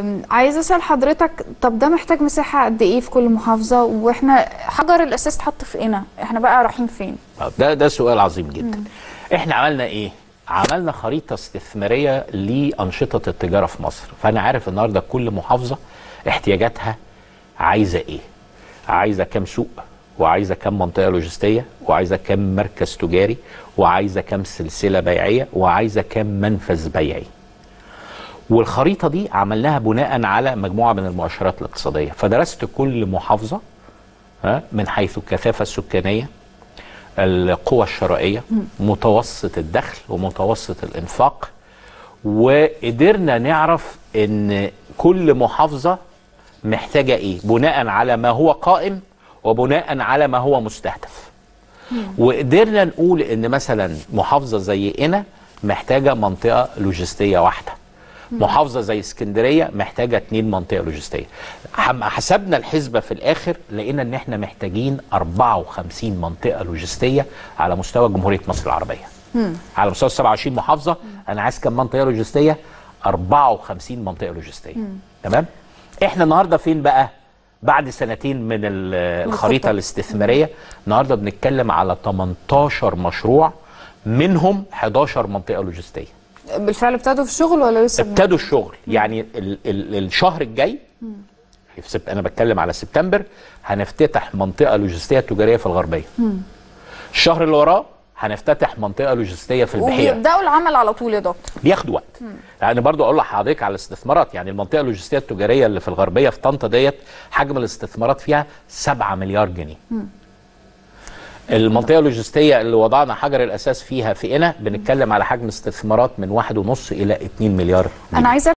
آم، عايزه اسال حضرتك طب ده محتاج مساحه قد ايه في كل محافظه واحنا حجر الاساس اتحط في اينا احنا بقى رايحين فين طب ده ده سؤال عظيم جدا احنا عملنا ايه عملنا خريطه استثماريه لانشطه التجاره في مصر فانا عارف النهارده كل محافظه احتياجاتها عايزه ايه عايزه كام سوق وعايزه كام منطقه لوجستيه وعايزه كام مركز تجاري وعايزه كام سلسله بيعيه وعايزه كام منفذ بيعي والخريطه دي عملناها بناء على مجموعه من المؤشرات الاقتصاديه فدرست كل محافظه ها من حيث الكثافه السكانيه القوى الشرائيه متوسط الدخل ومتوسط الانفاق وقدرنا نعرف ان كل محافظه محتاجه ايه بناء على ما هو قائم وبناء على ما هو مستهدف وقدرنا نقول ان مثلا محافظه زي قنا محتاجه منطقه لوجستيه واحده محافظه زي اسكندريه محتاجه اتنين منطقه لوجستيه حم- حسبنا الحسبه في الاخر لقينا ان احنا محتاجين 54 منطقه لوجستيه على مستوى جمهوريه مصر العربيه على مستوى 27 محافظه انا عايز كم منطقه لوجستيه 54 منطقه لوجستيه تمام احنا النهارده فين بقى بعد سنتين من ال- الخريطه الاستثماريه النهارده بنتكلم على 18 مشروع منهم 11 منطقه لوجستيه بالفعل ابتدوا في الشغل ولا لسه بن- ابتدوا الشغل يعني ال ال الشهر الجاي في سبت انا بتكلم على سبتمبر هنفتتح منطقه لوجستيه تجاريه في الغربيه الشهر اللي وراه هنفتتح منطقه لوجستيه في البحيره وبيبداوا العمل على طول يا دكتور بياخدوا وقت يعني برضو اقول لحضرتك على الاستثمارات يعني المنطقه اللوجستيه التجاريه اللي في الغربيه في طنطا ديت حجم الاستثمارات فيها 7 مليار جنيه المنطقه اللوجستيه اللي وضعنا حجر الاساس فيها في قنا بنتكلم على حجم استثمارات من واحد ونص الى 2 مليار جنيه انا عايزه